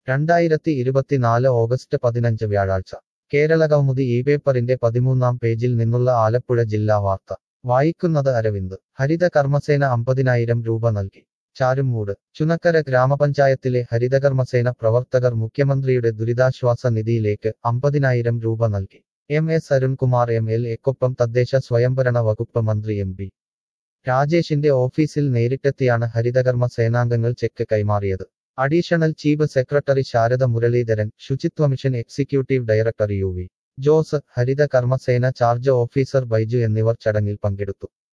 രണ്ടായിരത്തി ഇരുപത്തിനാല് ഓഗസ്റ്റ് പതിനഞ്ച് വ്യാഴാഴ്ച കേരള കൗമുദി ഈ പേപ്പറിന്റെ പതിമൂന്നാം പേജിൽ നിന്നുള്ള ആലപ്പുഴ ജില്ലാ വാർത്ത വായിക്കുന്നത് അരവിന്ദ് ഹരിത കർമ്മസേന അമ്പതിനായിരം രൂപ നൽകി ചാരുമൂട് ചുനക്കര ഗ്രാമപഞ്ചായത്തിലെ ഹരിതകർമ്മസേന പ്രവർത്തകർ മുഖ്യമന്ത്രിയുടെ ദുരിതാശ്വാസ നിധിയിലേക്ക് അമ്പതിനായിരം രൂപ നൽകി M S Arunkumar M L എക്കൊപ്പം തദ്ദേശ സ്വയംഭരണ വകുപ്പ് മന്ത്രി എം പി രാജേഷിന്റെ ഓഫീസിൽ നേരിട്ടെത്തിയാണ് ഹരിതകർമ്മ സേനാംഗങ്ങൾ ചെക്ക് കൈമാറിയത് additional chief secretary Sharada Muraleedharan ശുചിത്വ mission executive director U V Jose ഹരിത കർമ്മസേന ചാർജ് ഓഫീസർ ബൈജു എന്നിവർ ചടങ്ങിൽ പങ്കെടുത്തു